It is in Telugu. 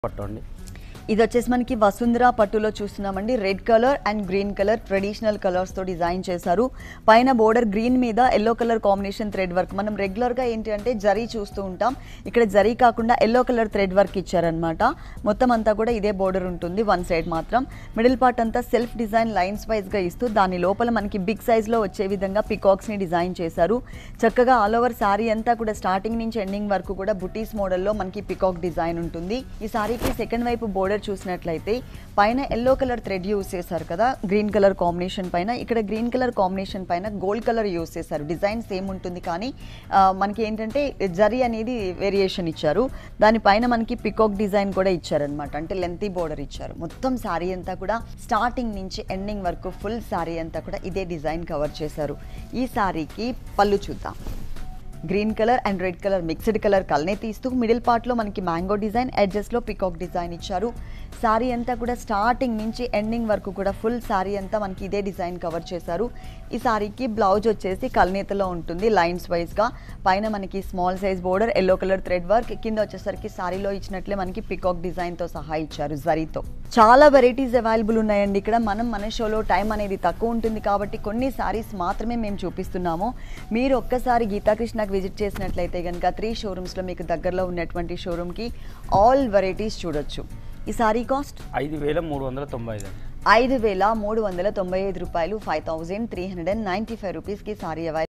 పట్టండి ఇది వచ్చేసి మనకి వసుంధర పట్టులో చూస్తున్నామండి red colour and green colour traditional కలర్స్ తో డిజైన్ చేశారు పైన బోర్డర్ గ్రీన్ మీద yellow colour combination thread work మనం రెగ్యులర్ గా ఏంటి అంటే జరీ చూస్తూ ఉంటాం ఇక్కడ జరీ కాకుండా ఎల్లో కలర్ థ్రెడ్ వర్క్ ఇచ్చారనమాట మొత్తం అంతా కూడా ఇదే బోర్డర్ ఉంటుంది వన్ సైడ్ మాత్రం మిడిల్ పార్ట్ అంతా సెల్ఫ్ డిజైన్ లైన్స్ వైజ్ గా ఇస్తూ దాని లోపల మనకి బిగ్ సైజ్ లో వచ్చే విధంగా పికాక్స్ ని డిజైన్ చేశారు చక్కగా ఆల్ ఓవర్ శారీ అంతా కూడా స్టార్టింగ్ నుంచి ఎండింగ్ వరకు కూడా బుటీస్ మోడల్లో మనకి పికాక్ డిజైన్ ఉంటుంది ఈ శారీకి సెకండ్ వైపు బోర్డర్ చూసినట్లయితే పైన ఎల్లో కలర్ థ్రెడ్ యూస్ చేశారు కదా గ్రీన్ కలర్ కాంబినేషన్ పైన ఇక్కడ గ్రీన్ కలర్ కాంబినేషన్ పైన గోల్డ్ కలర్ యూస్ చేశారు డిజైన్ సేమ్ ఉంటుంది కానీ ఆ, మనకి ఏంటంటే జరీ అనేది వేరియేషన్ ఇచ్చారు దానిపైన మనకి పికాక్ డిజైన్ కూడా ఇచ్చారనమాట అంటే లెంతీ బోర్డర్ ఇచ్చారు మొత్తం శారీ అంతా కూడా స్టార్టింగ్ నుంచి ఎండింగ్ వరకు ఫుల్ శారీ అంతా కూడా ఇదే డిజైన్ కవర్ చేశారు ఈ శారీకి పళ్ళు చూద్దాం green colour and red colour mixed colour కల్నే తీస్తూ మిడిల్ పార్ట్లో మనకి మ్యాంగో డిజైన్ ఎడ్జెస్లో పికాక్ డిజైన్ ఇచ్చారు శారీ అంతా కూడా స్టార్టింగ్ నుంచి ఎండింగ్ వరకు కూడా ఫుల్ శారీ అంతా మనకి ఇదే డిజైన్ కవర్ చేశారు ఈ శారీకి బ్లౌజ్ వచ్చేసి కల్నేతలో ఉంటుంది లైన్స్ వైజ్గా పైన మనకి small size border yellow colour thread work కింద వచ్చేసరికి శారీలో ఇచ్చినట్లే మనకి పికాక్ డిజైన్తో సహా ఇచ్చారు జరీతో చాలా వెరైటీస్ అవైలబుల్ ఉన్నాయండి ఇక్కడ మనం మన షోలో టైం అనేది తక్కువ ఉంటుంది కాబట్టి కొన్ని సారీస్ మాత్రమే మేము చూపిస్తున్నాము మీరు ఒక్కసారి గీతాకృష్ణకి విజిట్ చేసినట్లయితే కనుక త్రీ షోరూమ్స్లో మీకు దగ్గరలో ఉన్నటువంటి షోరూమ్కి ఆల్ వెరైటీస్ చూడొచ్చు ఈ సారీ కాస్ట్ ఐదు వేల మూడు వందల తొంభై ఐదు ఐదు వేల మూడు వందల తొంభై ఐదు రూపాయలు five thousand three hundred and ninety five రూపీస్కి సారీ అవైలబుల్